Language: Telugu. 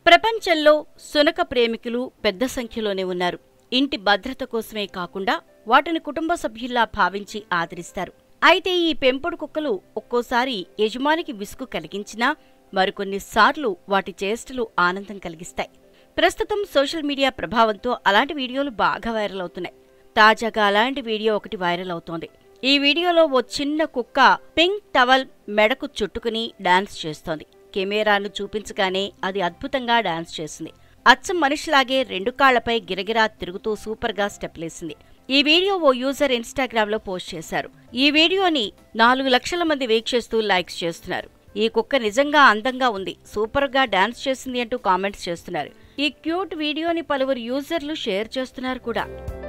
ప్రపంచంలో సునక ప్రేమికులు పెద్ద సంఖ్యలోనే ఉన్నారు ఇంటి భద్రత కోసమే కాకుండా వాటిని కుటుంబ సభ్యుల్లా భావించి ఆదరిస్తారు అయితే ఈ పెంపుడు కుక్కలు ఒక్కోసారి యజమానికి విసుగు కలిగించినా మరికొన్నిసార్లు వాటి చేష్టలు ఆనందం కలిగిస్తాయి ప్రస్తుతం సోషల్ మీడియా ప్రభావంతో అలాంటి వీడియోలు బాగా వైరల్ అవుతున్నాయి తాజాగా అలాంటి వీడియో ఒకటి వైరల్ అవుతోంది ఈ వీడియోలో ఓ చిన్న కుక్క పింక్ టవల్ మెడకు చుట్టుకుని డాన్స్ చేస్తోంది కెమెరాను చూపించగానే అది అద్భుతంగా డాన్స్ చేసింది అచ్చం మనిషిలాగే రెండు కాళ్లపై గిరగిరా తిరుగుతూ సూపర్గా స్టెప్లేసింది ఈ వీడియో ఓ యూజర్ ఇన్స్టాగ్రామ్ లో పోస్ట్ చేశారు ఈ వీడియోని నాలుగు లక్షల మంది వీక్షిస్తూ లైక్స్ చేస్తున్నారు ఈ కుక్క నిజంగా అందంగా ఉంది సూపర్గా డాన్స్ చేసింది అంటూ కామెంట్స్ చేస్తున్నారు ఈ క్యూట్ వీడియోని పలువురు యూజర్లు షేర్ చేస్తున్నారు కూడా